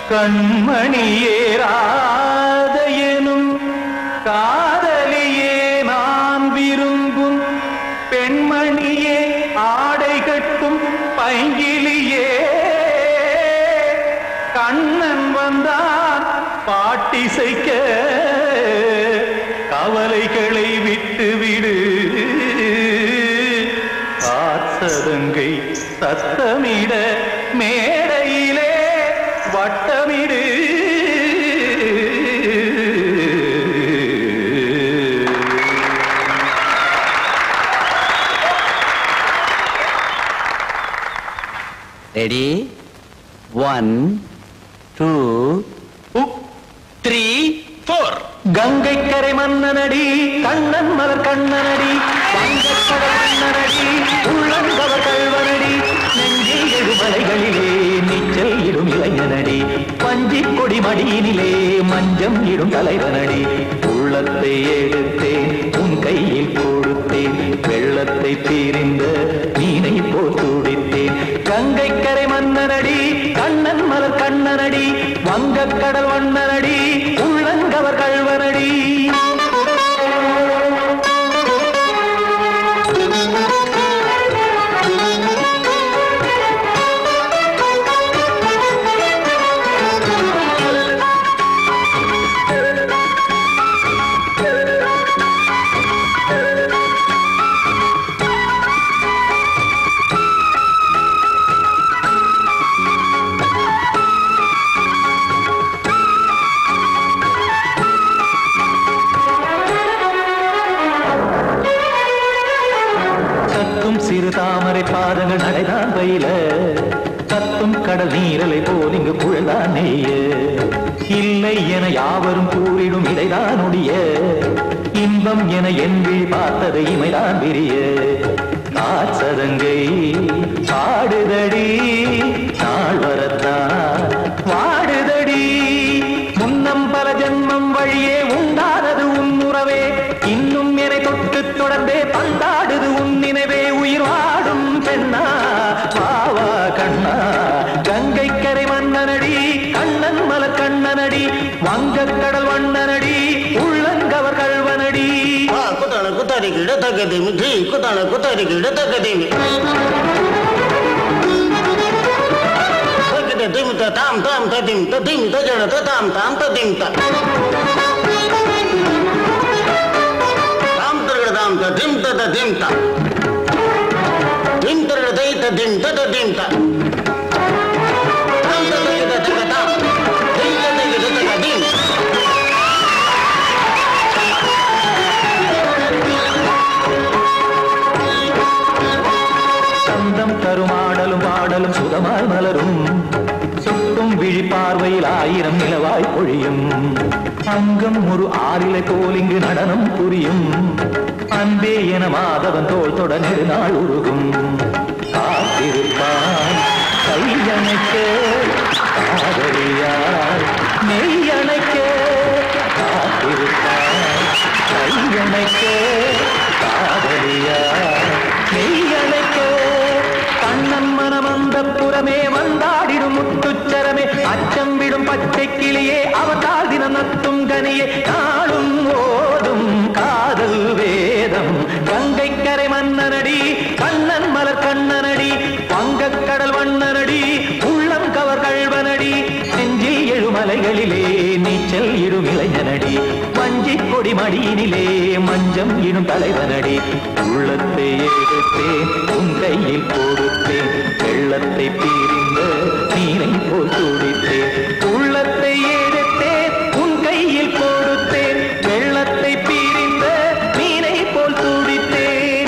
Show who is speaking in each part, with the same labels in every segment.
Speaker 1: கண்மணியேராத எனும் காதலியே நான் விரும்பும் பெண்மணியே ஆடை கட்டும் பைங்கிலியே கண்ணன் வந்தான் பாட்டிசைக்க கவலைகளை விட்டு விடு காத்ததங்கை சத்தமிட மேடையிலே வட்டமிடு
Speaker 2: ready one two three four
Speaker 1: Gangai கரை மன்னனடி கண்ணன் மலர் கண்ணனடி வங்கக்கடல் மன்னனடி உள்ளங்கவர் கல்வனடி நெஞ்சில் எழுமலைகளிலே நீச்சல் இடும் இளைஞனடி பஞ்சி கொடி மடியினிலே மஞ்சம் இடும் தலைவனடி உள்ளத்தை எடுத்தேன் உன் கையில் கொடுத்தேன் வெள்ளத்தை தீரிந்த மீனை போல் துடித்தேன் கங்கை கரை மன்னனடி கண்ணன் மலர் கண்ணனடி வங்கக்கடல் வண்ணனடி உள்ளங்கவர் கல்வனடி கத்தும் சிறு தாமரை பாதங்கள் நடைதான் பயில கத்தும் கடல் நீரலை போல் இங்கு புழல்தான் நெய்ய இல்லை என யாவரும் கூறிடும் இடைதான் ஒடிய இன்பம் என என் விழி பார்த்தது இமைதான் விரிய காச்சதங்கை பாடுதடி நாள் வரத்தான் வாடுதடி முன்னம் பல ஜென்மம் வழியே உண்டானது உன் உறவே இன்னும் என்னை தொட்டு தொடர்ந்தே பந்தாடுது உன் நினைவே உயிர் வாடும் பெண்ணா வாவா கண்ணா கங்கை கரை மன்னனடி கண்ணன் மலர் கண்ணனடி வங்கக் கடல் வண்ணனடி உள்ளங்கவர் கல்வனடி
Speaker 3: ಆ ಕುತಣ ಕುತರಿ ಗಿಡ ತಗದಿಮಿ ಧೀ ಕುತಣ ಕುತರಿ ಗಿಡ ತಗದಿಮಿ ತಗದ ದಿಮಿತ ತಾಮ್ ತಾಮ್ ತದಿಮ್ ತದಿಮ್ ತಜಡ ತಾಮ್ ತಾಮ್ ತದಿಮ್ ತ ತಾಮ್ ತರಗಡ ತಾಮ್ ತ ದಿಮ್ ತದ ದಿಮ್ ತ ದಿಮ್ ತರಗಡ ದೈ ತ ದಿಮ್ ತದ ದಿಮ್ ತ ತಾಮ್ ತಗದ ತಗ ತಾಮ್ ದಿಮ್ ತದ ತಗ ದಿಮ್
Speaker 1: சந்தம் தருமாடலும் பாடலும் சுகமாய் மலரும் சுட்டும் விழி பார்வையில் ஆயிரம் நிலவாய் பொழியும் அங்கம் ஒரு ஆறிலை போல் இங்கு நடனம் புரியும் அன்பே என மாதவன் தோள் தொட நெடுநாள் உருகும் காத்திருப்பான் கையணைக்க காதலியார் நெய்யணைக்க காத்திருப்பான் கையணைக்க காதலியார் நெய்யணைக்க கண்ணன் மனம் அந்த புறமே வந்தாடிடும் முத்துச்சரமே அச்சம் விடும் பச்சை கிளியே அவதால் தினம் நத்தும் கனியே நாளும் ஓடும் காதல் வேதம் கங்கை கரை மன்னனடி கண்ணன் மலர் கண்ணனடி வங்கக் கடல் வண்ணனடி உள்ளம் கவர் கழ்வனடி நெஞ்சில் எழுமலைகளிலே நீச்சல் இடும் இளைஞனடி வஞ்சி கொடி மடியினிலே மஞ்சம் இடும் தலைவனடி உள்ளத்தை எடுத்தேன் உன் கையில் கொடுத்தேன் வெள்ளத்தை பீரிந்த நீரை போல் துடித்தேன் உள்ளத்தை எடுத்தேன் உன் கையில் கொடுத்தேன் வெள்ளத்தை பீரிந்த மீனை போல் துடித்தேன்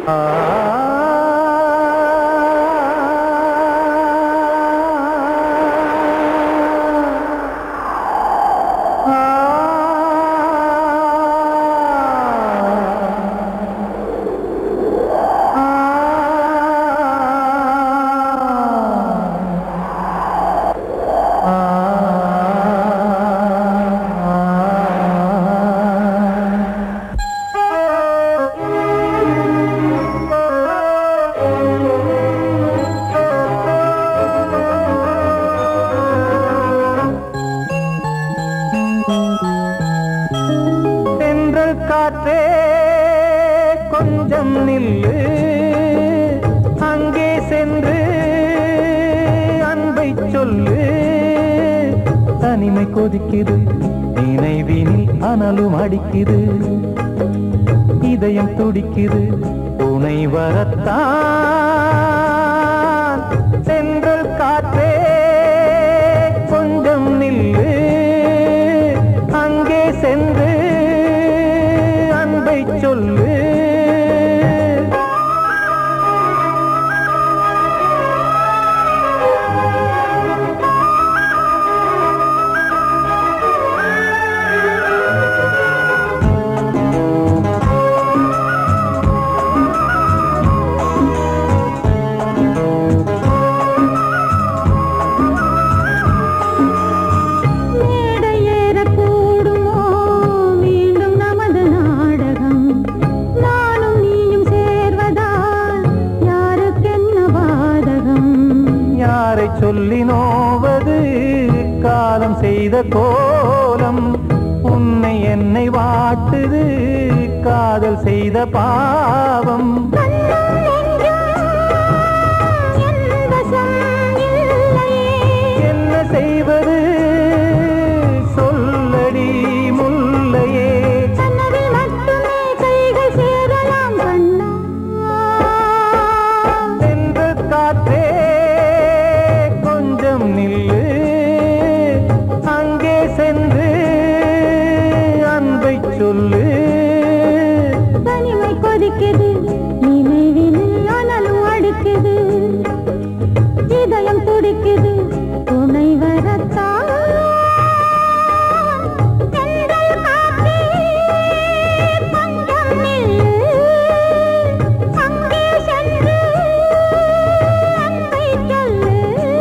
Speaker 1: தென்றல் காற்றே கொஞ்சம் நில்லு அங்கே சென்று அன்பை சொல்லு தனிமை கொதிக்குது நினைவினில் அனலும் அடிக்குது இதயம் துடிக்குது துணை வரத்தான் தென்றல் காற்றே கொஞ்சம் நில்லு அங்கே சென்று அன்பை சொல்லு
Speaker 4: மேடை ஏறக்கூடுமோ மீண்டும் நமது நாடகம் நானும் நீயும் சேர்வதால் யாருக்கென்ன பாதகம்
Speaker 1: யாரை சொல்லி நோவது காலம் செய்த கோலம் உன்னை என்னை வாட்டுது காதல் செய்த பாவம்
Speaker 4: கண்ணும் நெஞ்சும் என் வசம் இல்லையே
Speaker 1: என்ன செய்வது சொல்லடி முல்லையே
Speaker 4: கனவில் மட்டுமே கைகள் சேரலாம் கண்ணா
Speaker 1: என்று காற்றே கொஞ்சம் நில்லு அங்கே சென்று அன்பை சொல்லு
Speaker 4: தனிமை கொதிக்குது நினைவினில் அனலும் அடிக்குது இதயம் துடிக்குது துணை வரத்தான் தென்றல் காற்றே, கொஞ்சம் நில்லு. அங்கே சென்று அன்பை சொல்லு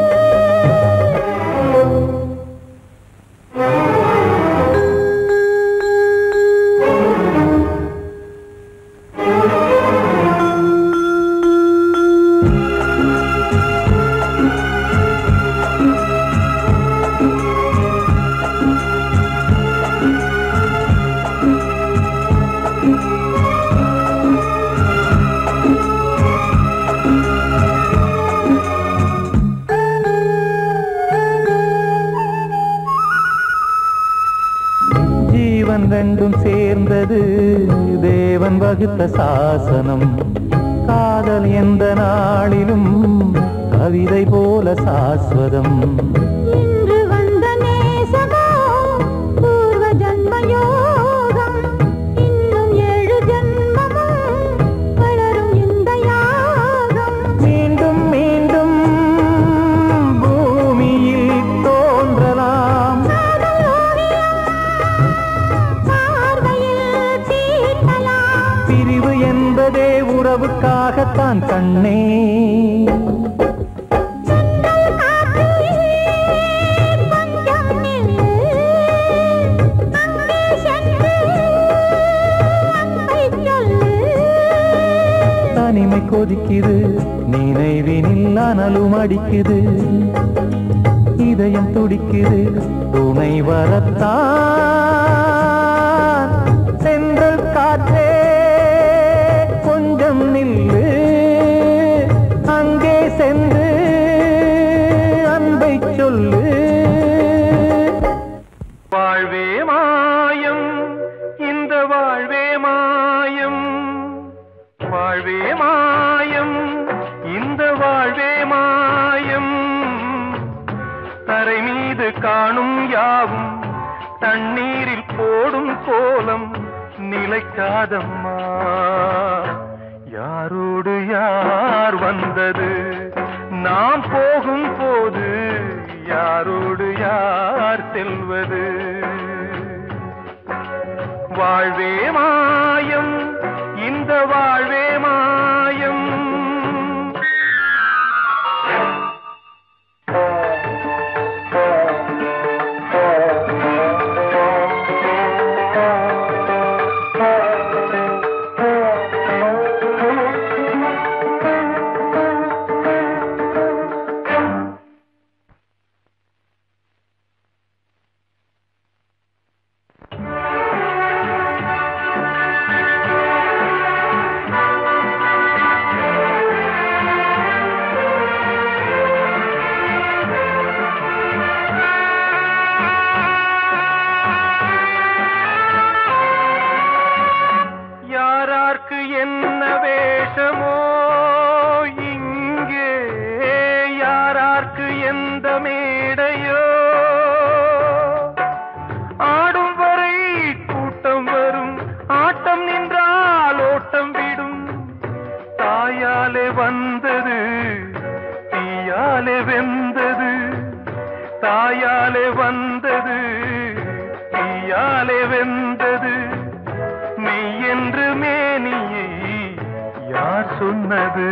Speaker 1: ஜீவன் ரெண்டும் சேர்ந்தது தேவன் வகுத்த சாசனம் காதல் எந்த நாளிலும் கவிதை போல சாஸ்வதம்
Speaker 4: இன்று வந்த நேசமோ பூர்வ ஜன்ம யோகம் இன்னும் ஏழு ஜன்மமும் வளரும் இந்த யாகம்
Speaker 1: மீண்டும் மீண்டும் பூமியில் தோன்றலாம்
Speaker 4: காதல் ஓவியம் பார்வையில் தீட்டலாம்
Speaker 1: பிரிவு என்பதே உறவுக்காகத்தான் கண்ணே
Speaker 4: செந்தல் காற்றே, கொஞ்சம் நில்லு. அங்கே சென்று அன்பை சொல்லு
Speaker 1: தனிமை கொதிக்குது நினைவினில் அனலும் அடிக்குது இதயம் துடிக்குது துணை வரத்தான் சென்றல் காற்றே கொஞ்சம் நில்லு அங்கே சென்று அன்பை சொல்லு வாழ்வே மாயம் இந்த வாழ்வே மாயம் வாழ்வே மாயம் இந்த வாழ்வே மாயம் தரை மீது காணும் யாவும் தண்ணீரில் போடும் கோலம் நிலைக்காதம்மா
Speaker 5: யாரோடு யார் வந்தது நாம் போகும் போது யாரோடு யார் செல்வது வாழ்வே மாயம் இந்த வாழ்வே மாயம் யாரார்க்கு என்ன வேஷமோ இங்கே யாரார்க்கு எந்த மேடையோ ஆடும் வரை கூட்டம் வரும் ஆட்டம் நின்றால் ஓட்டம் விடும் தாயாலே வந்தது தீயாலே வெந்தது தாயாலே வந்தது தீயாலே வெந்தது மெய் என்று மேனியை யார் சொன்னது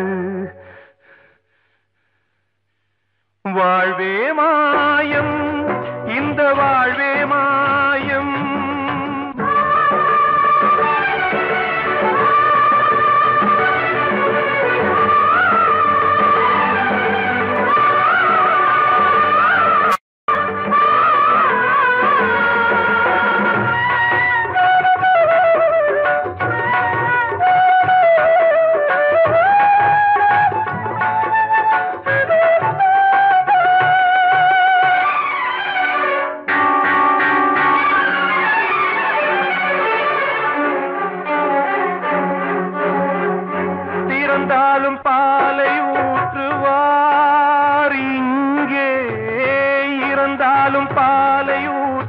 Speaker 5: வாழ்வே மாயம் இந்த வாழ்வே மாயம் திறந்தாலும் பாலை ஊற்றுவார் இங்கே இறந்தாலும் பாலை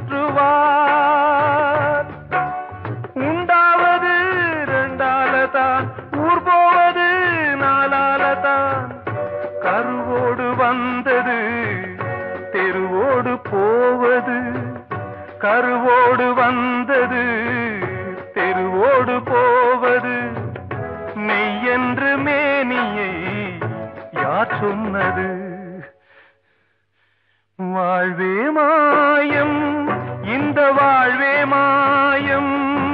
Speaker 5: ஊற்றுவார் உண்டாவது ரெண்டால தான் ஊர் போவது நாலால தான் கருவோடு வந்தது தெருவோடு போவது கருவோடு வந்தது தெருவோடு போவது மெய் என்று மேனியை யார் சொன்னது வாழ்வே மாயம் இந்த வாழ்வே மாயம்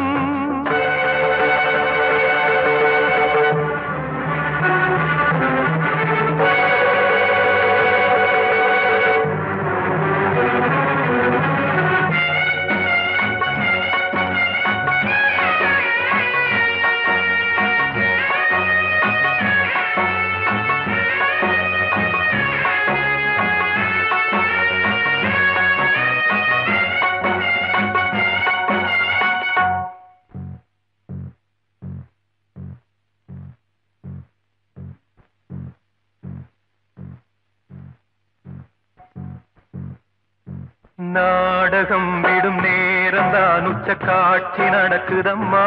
Speaker 5: நாடகம் விடும் நேரம் தான் உச்ச காட்சி நடக்குதம்மா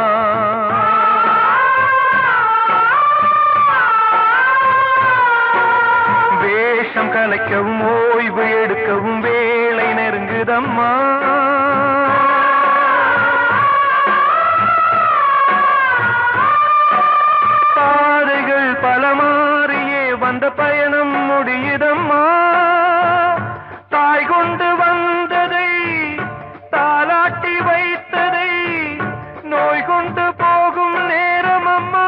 Speaker 5: வேஷம் கலைக்கவும் ஓய்வு எடுக்கவும் வேலை நெருங்குதம்மா பாதைகள் பல மாறியே வந்த பயணம் முடியுதம்மா தாய் கொண்டு வந்ததை தாலாட்டி வைத்ததை நோய் கொண்டு போகும் நேரம் அம்மா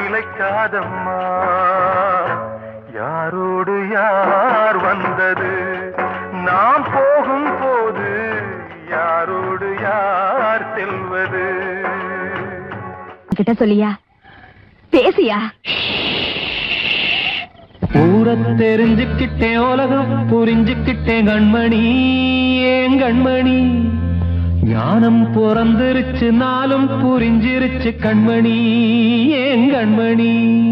Speaker 5: நிலைக்காதம்மா யாரோடு யார் வந்தது நாம் போகும் போது யாரோடு யார் செல்வது
Speaker 6: கிட்ட சொல்லியா பேசியா
Speaker 1: ஊர தெரிஞ்சுக்கிட்டேன் உலகம் புரிஞ்சுக்கிட்டேன் கண்மணி ஏன் கண்மணி ஞானம் பிறந்திருச்சு நாளும் புரிஞ்சிருச்சு கண்மணி ஏன் கண்மணி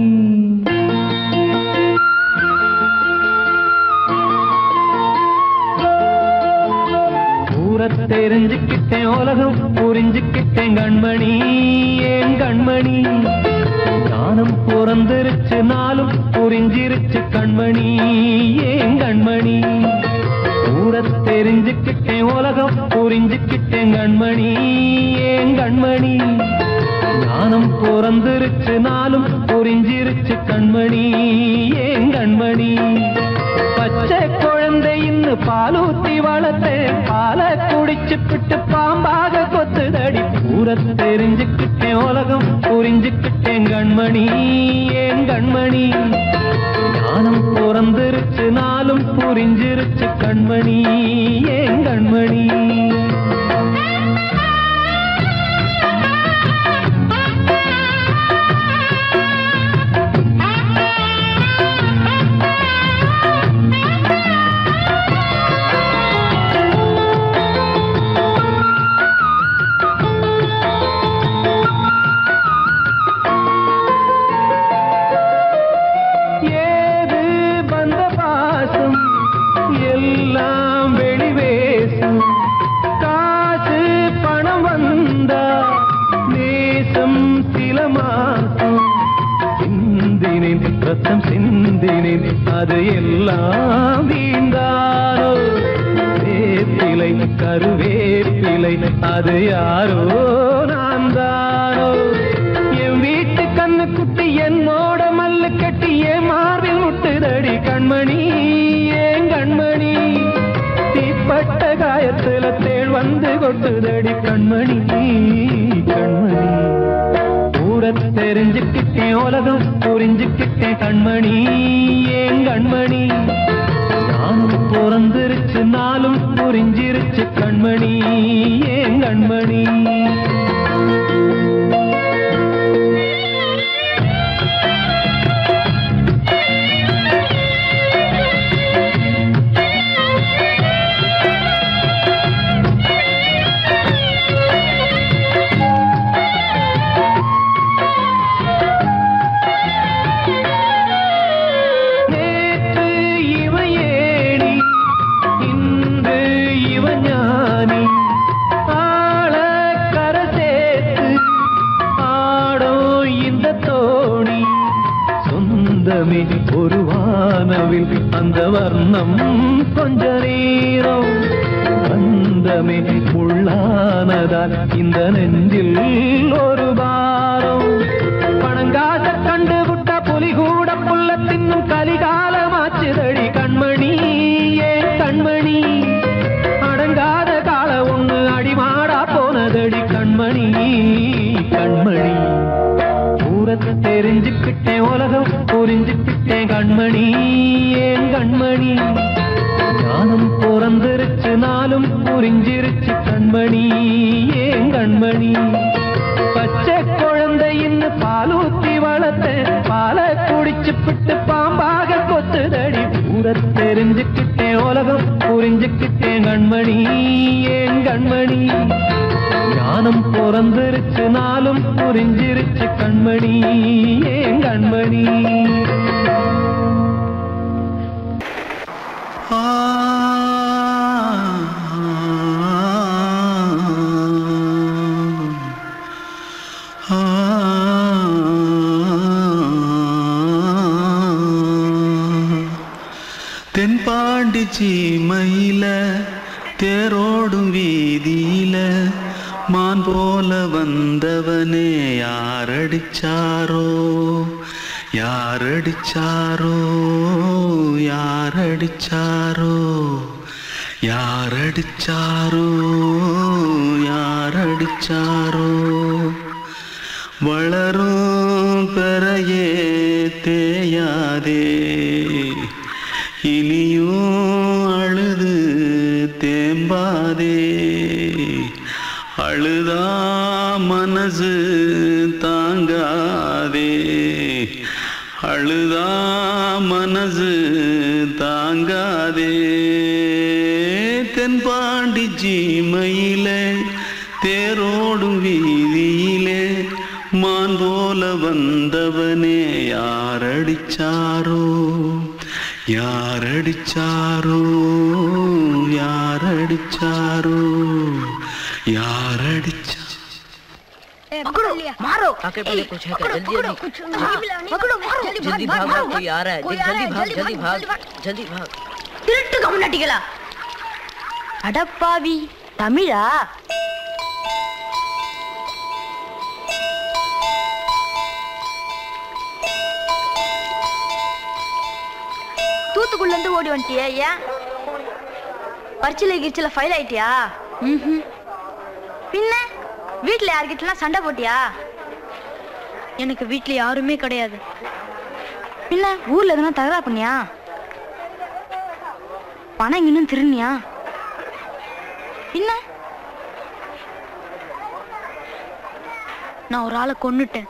Speaker 1: ஊர தெரிஞ்சுக்கிட்டேன் உலகம் புரிஞ்சுக்கிட்டேன் கண்மணி ஏன் கண்மணி ஞானம் பிறந்திருச்சு நாளும் புரிஞ்சிருச்சு கண்மணி ஏன் கண்மணி ஊர தெரிஞ்சுக்கிட்டேன் உலகம் புரிஞ்சுக்கிட்டேன் கண்மணி ஏன் கண்மணி ஞானம் பிறந்திருச்சு நாளும் புரிஞ்சிருச்சு கண்மணி ஏன் கண்மணி பச்சை குழந்தையின்னு பாலூத்தி வளர்த்தேன் பாலை குடிச்சு பிட்டு பாம்பாக கொத்துதடி பூர தெரிஞ்சுக்கிட்டேன் உலகம் புரிஞ்சுக்கிட்டேன் கண்மணி ஏன் கண்மணி ஞானம் பிறந்திருச்சு நாளும் புரிஞ்சிருச்சு கண்மணி ஏன் கண்மணி ஏது வந்த பாசம் எல்லாம் வெளிவேசம் காசு பணம் வந்தா நேசம் சில மாசம் சிந்தினேன் ரத்தம் சிந்தினேன் அது எல்லாம் வீந்தாரோ வேப்பிலை கருவேப்பிலை அது யாரோ நான் தானோ என் வீட்டு கண்ணு குட்டி என்னோட மல்லு கட்டி என் மார்பில் முட்டுதடி கண்மணி ஏன் கண்மணி தீப்பட்ட காயத்துல தேள் வந்து கொட்டுதடி கண்மணி கண்மணி கூட தெரிஞ்சுக்கிட்டேன் உலகம் புரிஞ்சுக்கிட்டேன் கண்மணி ஏன் கண்மணி நானும் பிறந்திருச்சு நாளும் புரிஞ்சிருச்சு கண்மணி ஏன் கண்மணி நேற்று இவ ஏணி இன்று இவ ஞானி ஆள கர சேர்த்து ஆடோ இந்த தோணி சொந்தமே ஒரு வானவில் அந்த வர்ணம் கொஞ்ச நேரம் பந்தமே உள்ளானதால் இந்த நெஞ்சில் ஒரு பாரம் பணங்காச கண்டு விட்ட புலி கூட புல்ல தின்னும் கலிகாலமாச்சுதடி கண்மணி ஏன் கண்மணி அடங்காத கால ஒண்ணு அடிமாடா போனதடி கண்மணி கண்மணி ஊரத்தை தெரிஞ்சுக்கிட்டேன் உலகம் புரிஞ்சுக்கிட்டேன் கண்மணி ஏன் கண்மணி ஞானம் பிறந்திருச்சு நாளும் புரிஞ்சிருச்சு கண்மணி ஏன் கண்மணி பச்சை குழந்தையின்னு பாலூத்தி வளர்த்தேன் பாலை குடிச்சு பிட்டு பாம்பாக கொத்துதடி ஊர தெரிஞ்சுக்கிட்டேன் உலகம் புரிஞ்சுக்கிட்டேன் கண்மணி ஏன் கண்மணி ஞானம் பிறந்திருச்சு நாளும் புரிஞ்சிருச்சு கண்மணி ஏன் கண்மணி
Speaker 7: தென்பாண்டி சீமையில தேரோடும் வீதியில மான் போல வந்தவனே யாரடிச்சாரோ யாரடிச்சாரோ யாரடிச்சாரோ யாரடிச்சாரோ யாரடிச்சாரோ வளரும் பெறைய மனசு தாங்காதே அழுதா மனசு தாங்காதே தென்பாண்டி ஜீமையிலே தேரோடும் வீதியிலே மான் போல வந்தவனே யாரடிச்சாரோ யாரடிச்சாரோ யாரடிச்சாரோ யாரடிச்சா
Speaker 6: पकड़ो मारो
Speaker 8: आके पहले कुछ है क्या जल्दी जल्दी
Speaker 6: पकड़ो मारो
Speaker 8: जल्दी भाग भाग कोई आ रहा है
Speaker 6: कोई
Speaker 8: देख,
Speaker 6: आ रहा
Speaker 8: जल्दी
Speaker 6: है,
Speaker 8: भाग
Speaker 6: जल्दी
Speaker 8: जल्दी
Speaker 6: भाग,
Speaker 8: भाग जल्दी भाग
Speaker 6: திருட்டு கம்முனாட்டிகளா அடப்பாவி தமிழா தூத்துக்குள்ள இருந்து ஓடி வந்துட்டியா ஏன் பரிச்சில கிரிச்சில ஃபைல் ஆயிட்டியா ம்ஹும். பின்ன வீட்ல யார்கிட்டலாம் சண்டை போட்டியா எனக்கு வீட்ல யாருமே கிடையாது பின்ன ஊர்ல எதுனா தகராறு பண்ணியா பணம் இன்னும் திருநியா பின்ன நான் ஒரு ஆளை கொன்னுட்டேன்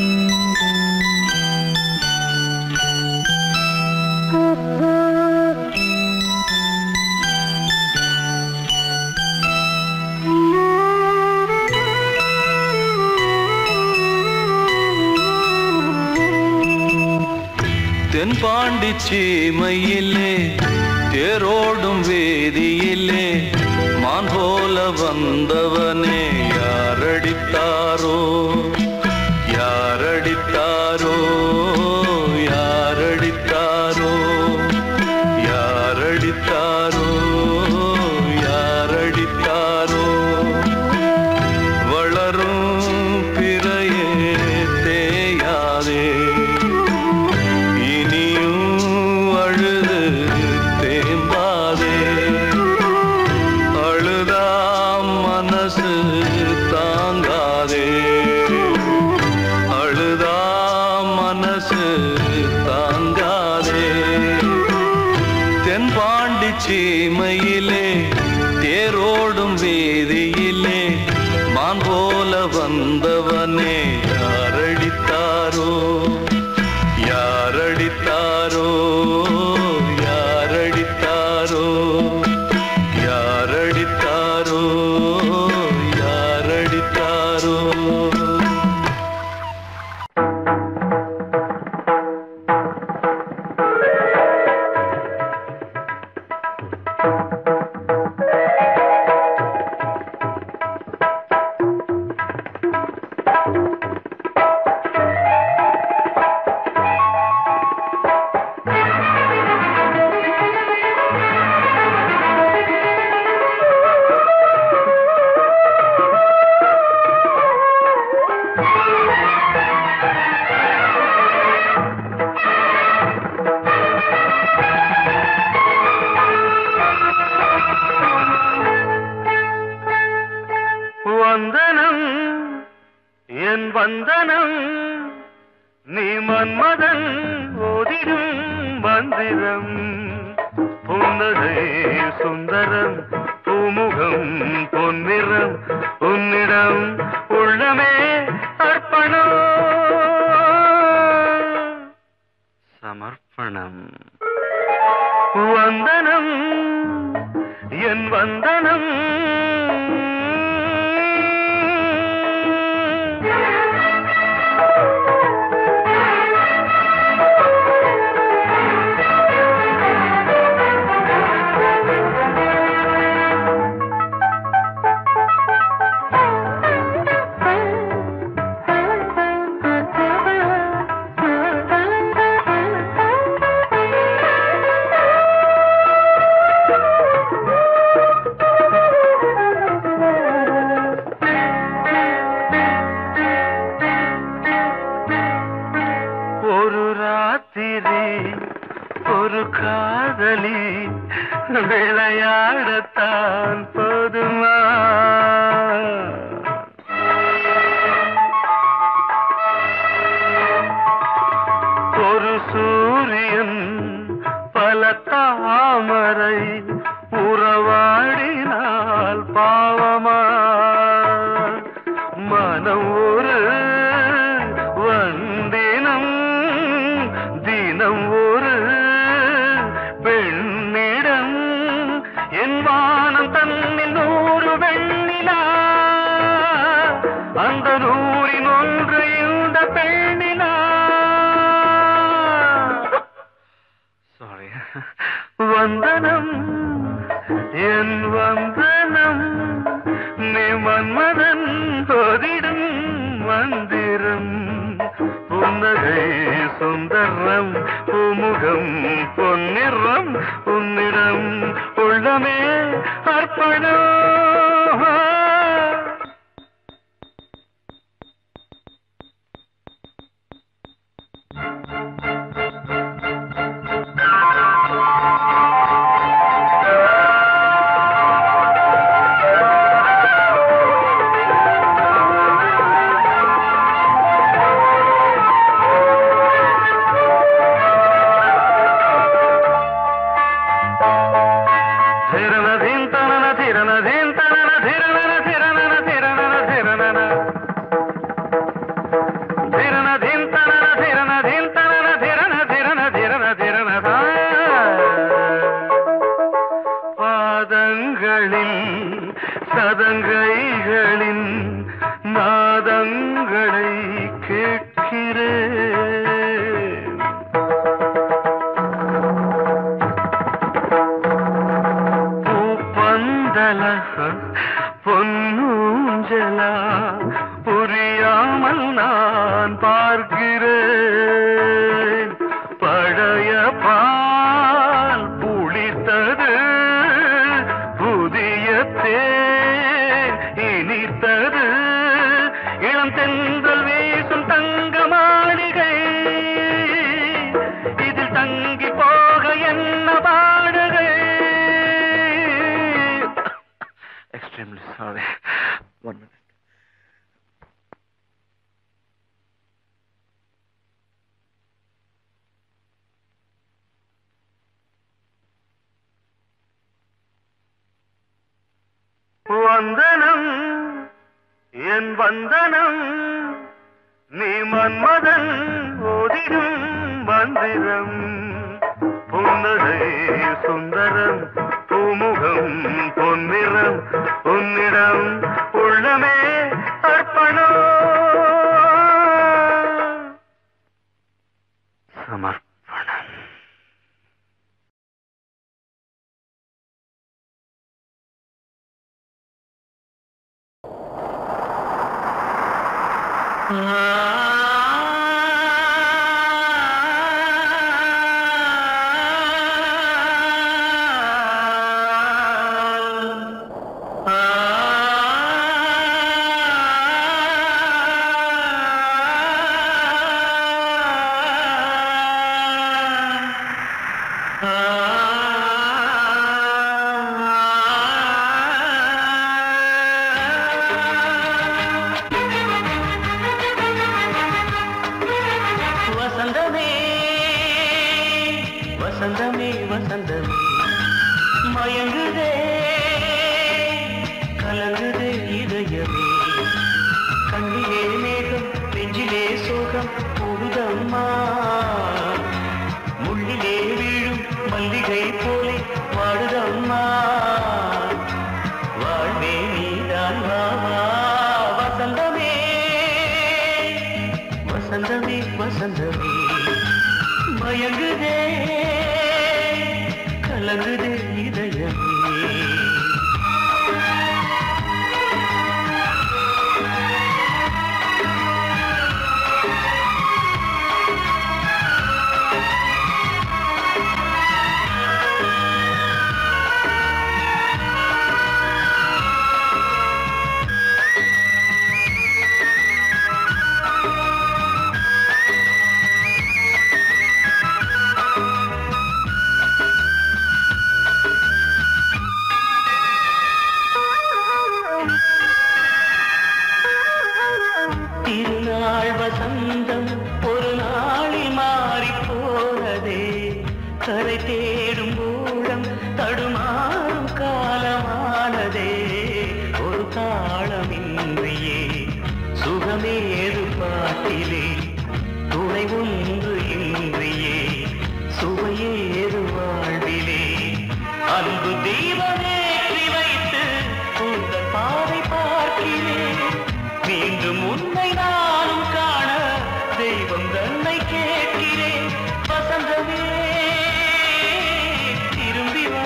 Speaker 7: தென்பாண்டி சீமையிலே தேரோடும் வேதியிலே மான் போல வந்தவனே யாரடித்தாரோ யாரடித்தாரோ யாரடித்தாரோ யாரடித்தாரோ யாரடித்தாரோ வளரும் பிறையே தேயாதே இனியும் அழுது தேம்பாதே அழுதா மனசு தாங்காதே அழுதா மனசு தாங்காதே தென்பாண்டி சீமையிலே தேரோடும் வேதியிலே மான் போல வந்தவனே யாரடித்தாரோ யாரடித்தாரோ யாரடித்தாரோ யாரடித்தாரோ யாரடித்தாரோ
Speaker 5: வந்தனம் என் வந்தனம் நீ மன்மதன் ஓதிடும் மந்திரம் புன்னகை சுந்தரம் பூமுகம் பொன்னிறம் உன்னிடம் உள்ளமே அர்ப்பணம் சமர்ப்பணம் வந்தனம் என் வந்தனம் ஒரு ராத்திரி ஒரு காதலி விளையாடத்தான் போதுமா ஒரு சூரியன் பல தாமரை உறவாடினால் பாவமா மனம் ஒரு வந்தினம் தினம் ஒரு பெண்ணிடம் என் வானம் தன்னில் நூறு வெண்ணிலா அந்த நூறின் ஒன்று இந்த பெண்ணிலா சாரி வந்தனம் என் வந்தனம் நீ மன்மதன் போதிடும் மந்திரம் புன்னகை சுந்தரம் பூமுகம் பொன்னிறம் உன்னிடம் உள்ளமே அர்ப்பணம் ధిరన ధింతనన ధిరన ధింతనన ధిరనన ధిరనన ధిరనన ధిరనన ధిరన ధింతనన ధిరన ధింతనన ధిరన ధిరన ధిరన ధిరన பாதங்களில் சதங்கைகளின் நாதங்களை கேட்கிறேன் பூப்பந்தல பொன்னூஞ்சல புரியாமல் நான் பார்க்கிறேன் பழைய பால் புளித்தது புதிய தேன் இனித்தது இளம் தென்றல் வீசும் தங்க மாளிகை இதில் தங்கி போக என்ன பாடுகை எக்ஸ்ட்ரீம்லி சாரி ஒன் மினிட் வந்தனம் என் வந்தனம் நீ மன்மதன் ஓதிடும் மந்திரம் புன்னகை சுந்தரம் பூமுகம் பொன்னிறம் உன்னிடம் உள்ளமே அர்ப்பணம் சமர்ப்பணம்
Speaker 1: வசந்தமே வசந்தமே வசந்தமே மயங்குதே கலங்குதே இதயமே கண்ணிலே மேகம் நெஞ்சிலே சோகம் போகுதம்மா முள்ளிலே வீழும் மல்லிகை போலே வாடுதம்மா வாழ்வே நீதான் வா வா வசந்தமே வசந்தமே வசந்தமே மயங்குதே கலங்குதே இதயமே திருநாள் வசந்தம் ஒரு நாளில் மாறி போனதே கரை தேடும் ஊழம் தடுமாறும் காலமானதே ஒரு தாளமின்றியே வாழ்விலே துணை ஒன்று இன்றியே சுவையேது வாழ்விலே அன்பு தீபமேற்றி வைத்து உங்கள் பாதை பார்க்கிறேன் மீண்டும் உன்னை நானும் காண தெய்வம் தன்னை கேட்கிறேன் வசந்தமே திரும்பி வா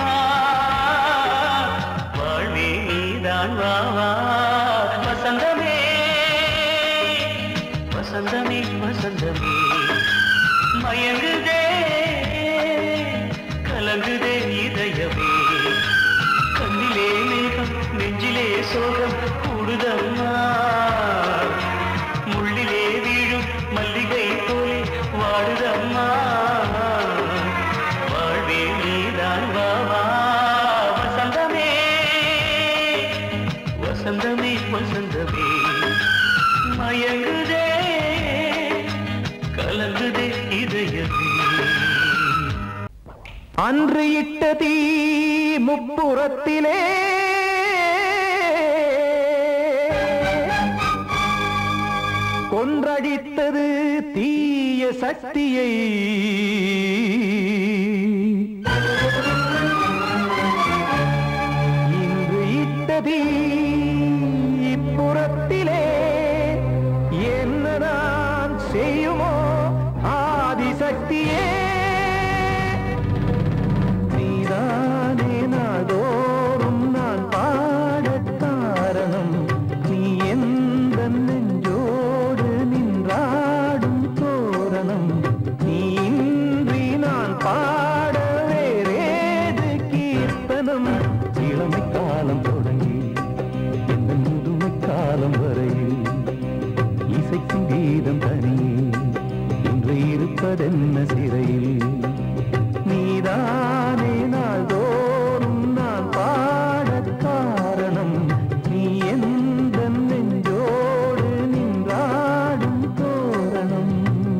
Speaker 1: வாழ்வே நீதான் வா வா வசந்தமே வசந்தமே வசந்தமே மயங்குதே கலங்குதே இதயமே கண்ணிலே மேகம் நெஞ்சிலே சோகம் கூடுதம்மா முள்ளிலே வீழும் மல்லிகை போலே வாடுதம்மா வாழ்வே நீதான் வா வா வசந்தமே வசந்தமே வசந்தமே மயங்குதே கலங்குதே இதயமே
Speaker 9: அன்று இட்ட தீ முப்புறத்திலே கொன்றடித்தது தீய சக்தியை இன்று இட்ட தீ இப்புறத்திலே என்னதான் செய்யுமோ ஆதிசக்தியே நீதானே நாள்தோறும் நான் பாடக் காரணம் நீ எந்த நெஞ்சோடு நின்றாடும் தோரணம் நீ இன்றி நான் பாட வேறேது கீர்த்தனம் இளமை காலம் தொடங்கி இந்த முதுமை காலம் வரையில் இசைக்கும் கீதம் தனியே இன்று இருப்பதென்ன சிறையில் நீதானே நாள்தோறும் நான் பாடக் காரணம் நீ எந்த நெஞ்சோடு நின்றாடும் தோரணம்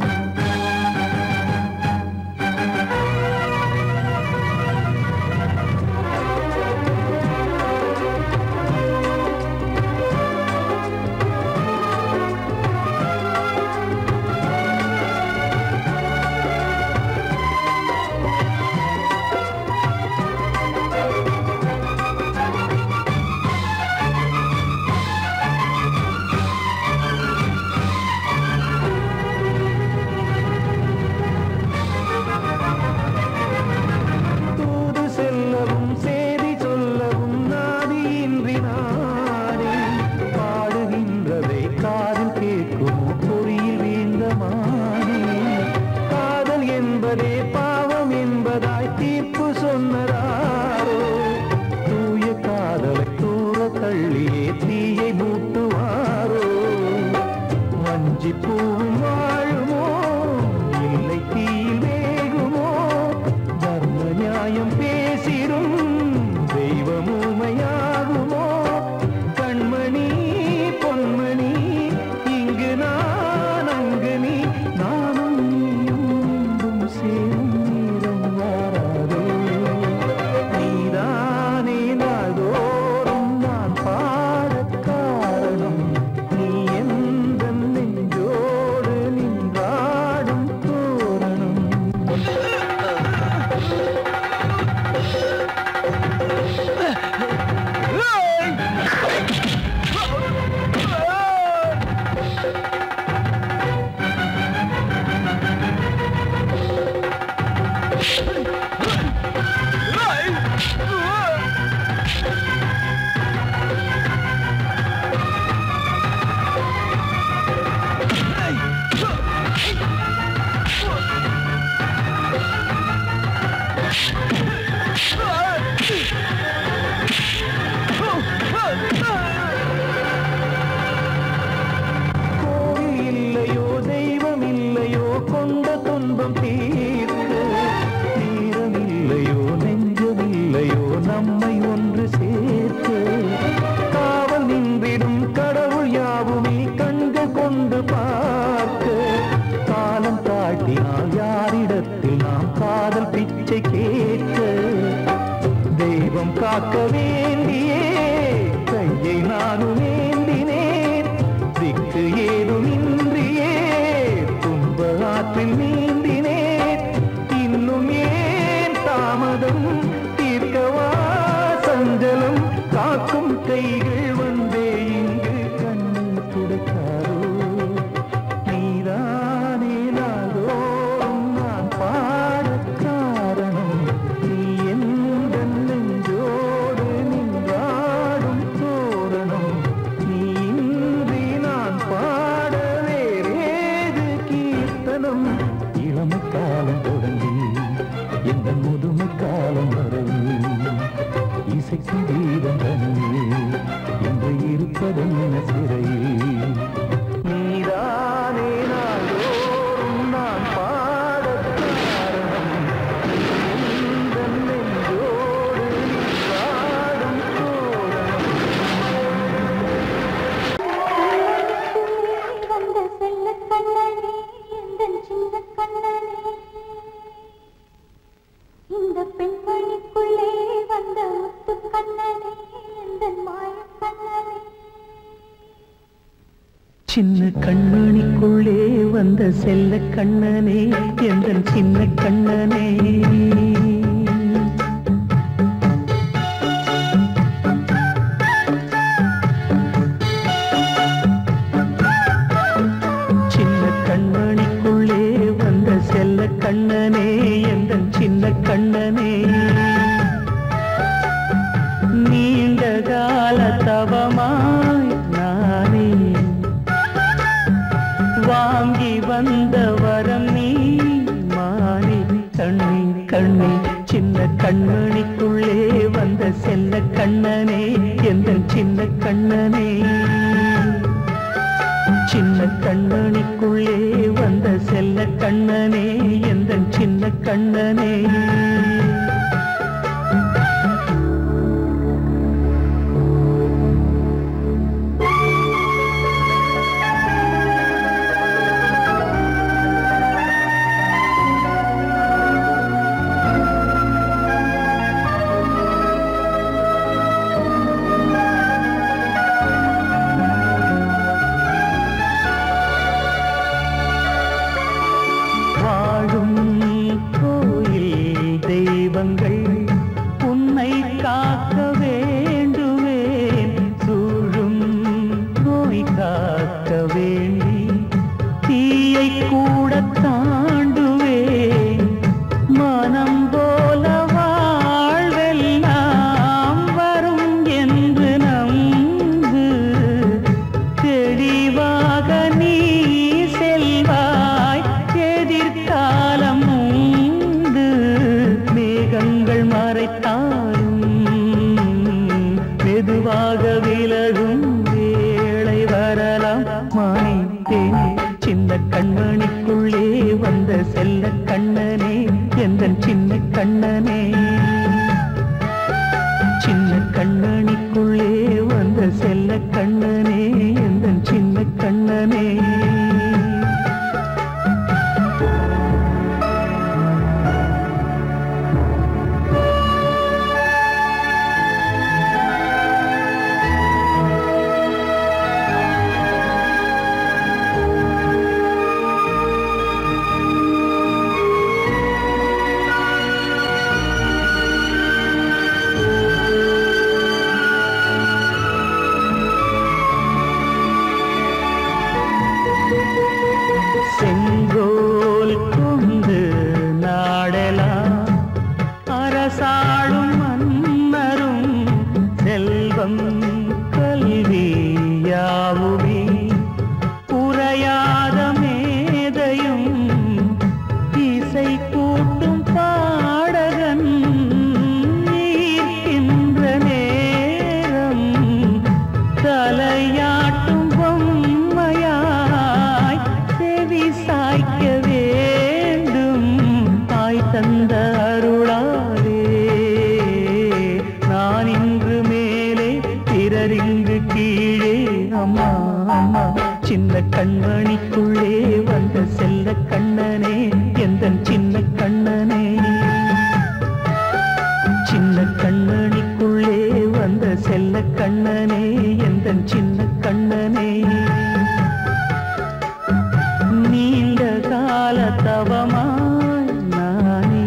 Speaker 9: தூது செல்லவும் சேதி சொல்லவும் நாதியின்றி நானே பாடுகின்றதை காதில் கேட்குமோ பொறியில் வீழ்ந்த மானே காதல் என்பதே பாவம் என்பதாய் தீர்ப்பு சொன்னதாரோ தூய காதலை தூர தள்ளியே தீயை மூட்டுவாரோ வஞ்சி பூவும் வாழுமோ இல்லை தீயில் வேகுமோ தர்ம நியாயம் பேசிடும் தெய்வமுமையாகுமோ கண்மணி பொன்மணி இங்கு நான் அங்கு நீ நானும் நீயும் மீண்டும் சேரும் நேரம் வாராதோ நீதானே நாள்தோறும் நான் பாடக் காரணம் நீ எந்த நெஞ்சோடு நின்றாடும் தோரணம் கோவில் இல்லையோ தெய்வம் இல்லையோ கொண்ட துன்பம் தீர்க்க தீரம் இல்லையோ நெஞ்சம் இல்லையோ நம்மை ஒன்று சேர்க்க காவல் நின்றிடும் கடவுள் யாவுமே கண்கள் கொண்டு பார்க்க காலம் காட்டினால் யாரிடத்தில் நாம் காதல் பிச்சை கேட்க தெய்வம் காக்க வேண்டியே கையை நானும் வேண்டினேன் திக்கு ஏதும் இன்றியே சின்ன கண்மணிக்குள்ளே வந்த செல்ல கண்ணனே எந்த சின்ன கண்ணனே சின்ன கண்மணிக்குள்ளே வந்த செல்ல கண்ணனே எந்த சின்ன கண்ணனே நீண்ட கால தவமாய் நானே வாங்கி வந்த வரம் நீ மாறி கண்ணி கண்ணி சின்ன கண்மணிக்குள்ளே வந்த செல்ல கண்ணனே எந்த சின்ன கண்ணனே சின்ன கண்ணனிக்குள்ளே வந்த செல்ல கண்ணனே எந்த சின்ன கண்ணனே வாழும் கோயில் தெய்வங்கள் உன்னை காக்க வேண்டுவேன் சூழும் நோய் காக்க வேண்டி தீயை கூட தாண்டுவேன் மனம் போல வாழ்வெல்லாம் வரும் என்று நம்பு தெளிவாக நீ செல்வாய் எதிர்காலம் உண்டு மேகங்கள் மறைத்தாலும் மெதுவாக விலகும் வேளை வரலாம் மானித்தேன் சின்ன கண்மணிக்குள்ளே வந்த செல்ல கண்ணனே எந்த சின்ன கண்ணனே சின்ன கண்ணனிக்குள்ளே வந்த செல்ல கண்ணனே எந்த சின்ன கண்ணனே செங்கோல் கொண்டு நாடலாம் அரசாளும் மன்னரும் செல்வம் கல்வி யாவுமே உரையாத மேதையும் இசை கூட்டும் பாடகன் ஈர்க்கின்ற நேரம் தலையாட்டும் பொம்மையாய் செவி சாய்க்க வேண்டும் தாய் தந்த அருளாலே நான் இன்று மேலே பிறரிங்கு கீழே அம்மா அம்மா சின்ன கண்மணிக்குள்ளே வந்த செல்ல கண்ணனே எந்த சின்ன கண்ணனே சின்ன கண்ணனிக்குள்ளே வந்த செல்ல கண்ணனே எந்த சின்ன கண்ணனே நீண்ட கால தவமாய் நானே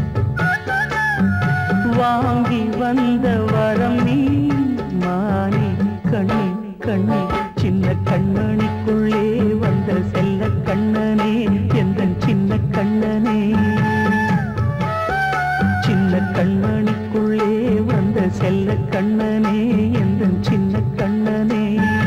Speaker 9: வாங்கி வந்த வரம் நீ மானி கண்ணி கண்ணி சின்ன கண்ணனிக்குள்ளே வந்த செல்ல கண்ணனே எந்த சின்ன கண்ணனே சின்ன கண்மணிக்குள்ளே வந்த செல்ல கண்ணனே எந்த சின்ன கண்ணனே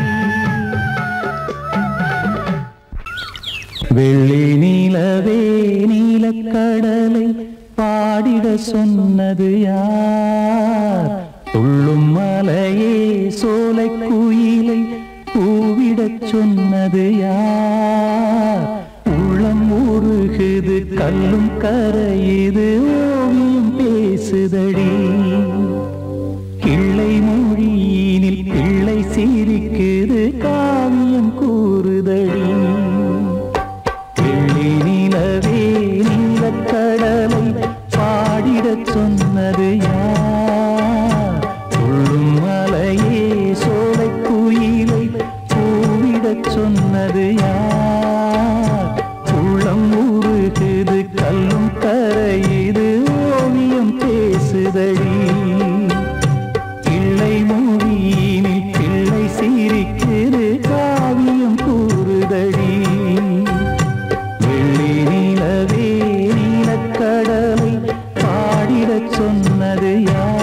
Speaker 9: வெள்ளி நீலவே நீலக்கடலை பாடிட சொன்னது யார் துள்ளும் மலையே சோலை குயிலை கூவிடச் சொன்னது யார் உள்ளம் உருகுது கல்லும் கரையுது ஓவியம் பேசுதடி கிள்ளை மொழியினில் பிள்ளை சிரிக்குது காவியம் கூறுதடி வெள்ளி நிலவே நீலக்கடலை பாடிடச் சொன்னது யார் துள்ளும் மலையே சோலை குயிலை பூவிடச் சொன்னது சொன்னது யார் உள்ளம் உருகுது கல்லும் கரையுது ஓவியம் பேசுதடி பிள்ளை மொழியினில் பிள்ளை சிரிக்குது காவியம் கூறுதடி வெள்ளி நிலவே நீலக்கடலை பாடிடச் சொன்னது யார்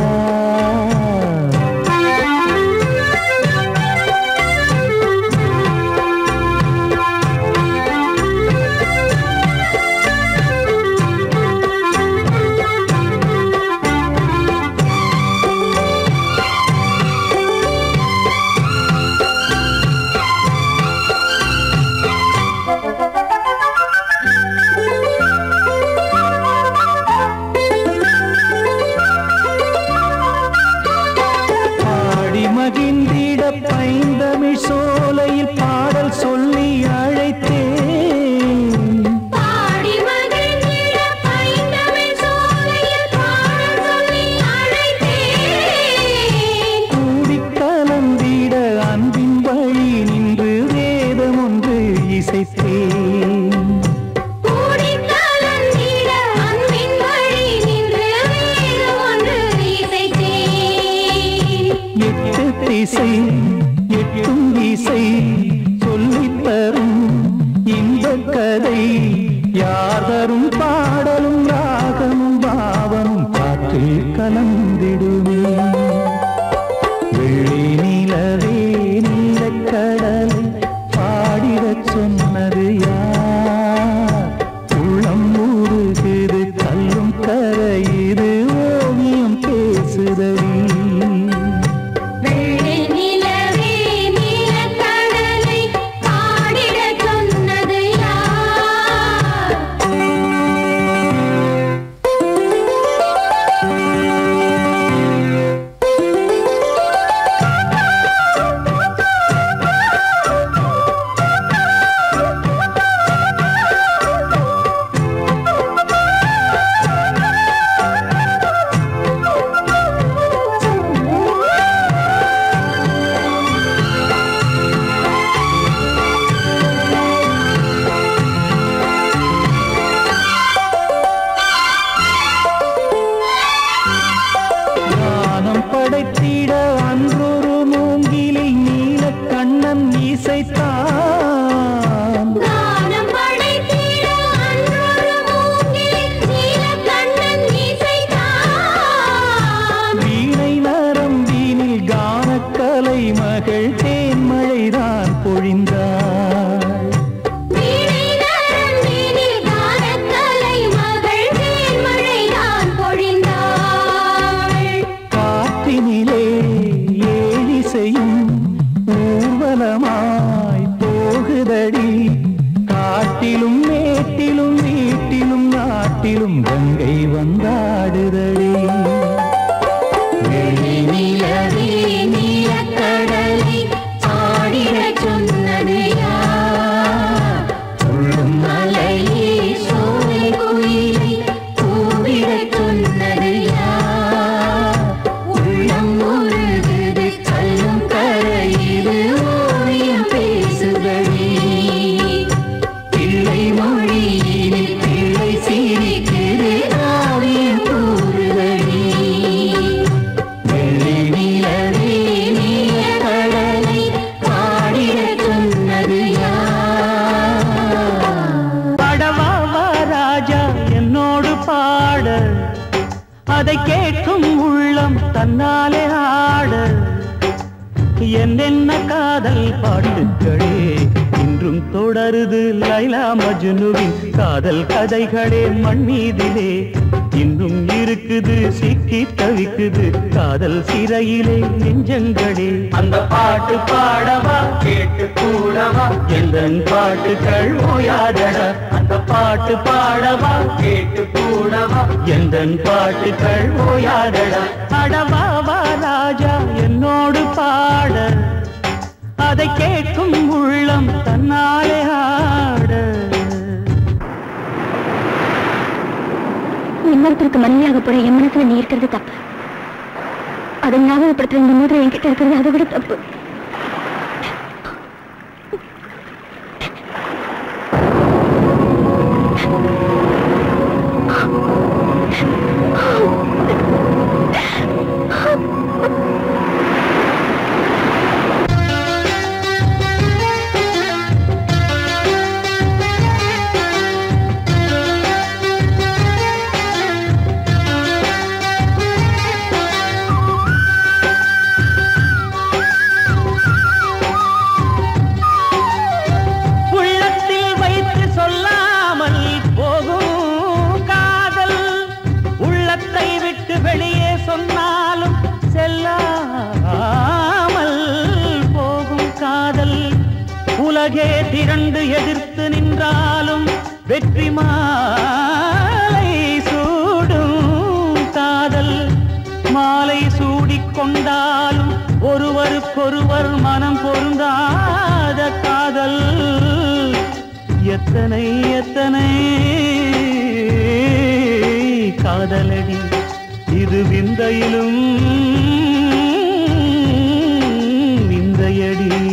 Speaker 9: பாடி மகிழ்ந்திட பைந்தமிழ் சோலையில் பாடல் சொல்லி அழைத்தேன்
Speaker 4: பாடி மகிழ்ந்திட பைந்தமிழ் சோலையில் பாடல் சொல்லி அழைத்தேன்
Speaker 9: கூடி கலந்திட அன்பின் வழி நின்று வேதம் ஒன்று இசைத்தேன்
Speaker 4: கூடி கலந்திட அன்பின் வழி நின்று வேதம் ஒன்று இசைத்தேன்
Speaker 9: எட்டு திசை எட்டும் இசை சொல்லித் தரும் இந்த கதை யார் தரும் பாடலும் ராகமும் பாவமும் காற்றில் கலந்திடுமே வெள்ளி நிலவே நீலக்கடலை பாடிடச் சொன்னது யார் உள்ளம் ஊறுகுது கல்லும் கரையுது ஓவியம் பேசுதடி
Speaker 4: வெள்ளி நிலவே நீலக்கடலை பாடிடச் சொன்னது யார்
Speaker 9: ஞானம் படைத்திட அன்றொரு மூங்கிலில் நீல கண்ணன் இசைத்தான்
Speaker 4: நானம் படைத்திட அன்றொரு மூங்கில் நீலக்கண்ணன் இசைத்தான்
Speaker 9: வீணை நரம்பினில் கானக்கலை மகள் தேன்மழைதான் பொழிந்தாள்
Speaker 4: வீணை நரம்பினில் கானக்கலை மகள் தேன்மழைதான் பொழிந்தாள்
Speaker 9: காற்றினிலே ஏழிசையும் ஊர்வலமாய் போகுதடி காட்டிலும் மேட்டிலும் வீட்டிலும் நாட்டிலும் கங்கை வந்தாடுதடி
Speaker 4: வெள்ளி நிலவே நீலக்கடலை பாடிடச் சொன்னது யார்
Speaker 9: உள்ளும்
Speaker 4: மலையே சோலை குயிலை கூவிடச் சொன்னது யார் உள்ளம் உருகுது கல்லும் கரையுது ஓவியம் பேசுதடி பிள்ளை மொழியினில் பிள்ளை சிரிக்குது காவியம் கூறுதடி வெள்ளி நிலவே நீலக்கடலை பாடிடச் சொன்னது யார்
Speaker 9: படவாவா ராஜா என்னோடு பாட அதை கேட்கும் உள்ளம் தன்னாலே ஆட என்னென்ன காதல் பாட்டுக்களே இன்றும் தொடருது லைலா மஜ்னுவின் காதல் கதைகளே மண் மீதிலே இன்னும் இருக்குது சிக்கி தவிக்குது காதல் சிறையிலே நெஞ்சங்களே அந்த பாட்டு பாடவா கேட்டு கூடவா எந்த பாட்டுகள் ஓயாதடா அந்த பாட்டு பாடவா கேட்டு கூடவா எந்த பாட்டுகள் ஓயாதடா அடவாவா ராஜா என்னோடு பாட அதை கேட்கும் உள்ளம் தன்னாலே ஆட
Speaker 10: இன்னொருத்தருக்கு மனைவியாக போற என் மனசுல நீ இருக்கிறது தப்பு அதை ஞாபகப்படுத்துற இந்த மோதிரம் என்கிட்ட இருக்கிறது அதை விட தப்பு
Speaker 9: உள்ளத்தில் வைத்து சொல்லாமல் போகும் காதல் உள்ளத்தை விட்டு வெளியே சொன்னாலும் செல்லாமல் போகும் காதல் உலகே திரண்டு எதிர்த்து நின்றாலும் வெற்றி மாலை சூடும் காதல் மாலை சூடிக் கொண்டாலும் ஒருவருக்கொருவர் மனம் பொருந்தாத காதல் எத்தனை எத்தனை காதலடி இது விந்தையிலும் விந்தையடி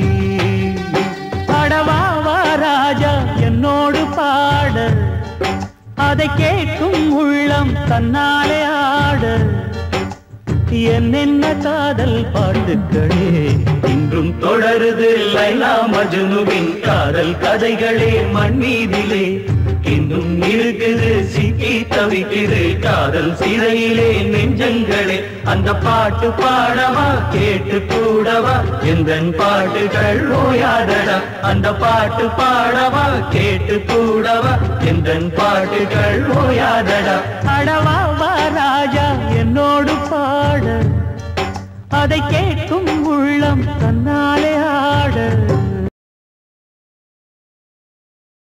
Speaker 9: அடவாவா ராஜா என்னோடு பாட அதை கேட்கும் உள்ளம் தன்னாலே ஆட என்னென்ன காதல் பாட்டுக்களே இன்றும் தொடருது லைலா மஜ்னுவின் காதல் கதைகளே மண் மீதிலே இன்னும் இருக்குது சிக்கி தவிக்குது காதல் சிறையிலே நெஞ்சங்களே அந்த பாட்டு பாடவா கேட்டு கூடவா எந்த பாட்டுகள் ஓயாதடா அந்த பாட்டு பாடவா கேட்டு கூடவா எந்த பாட்டுகள் ஓயாதடா அடவா வா ராஜா என்னோடு பாட அதை கேட்கும் உள்ளம் தன்னாலே ஆட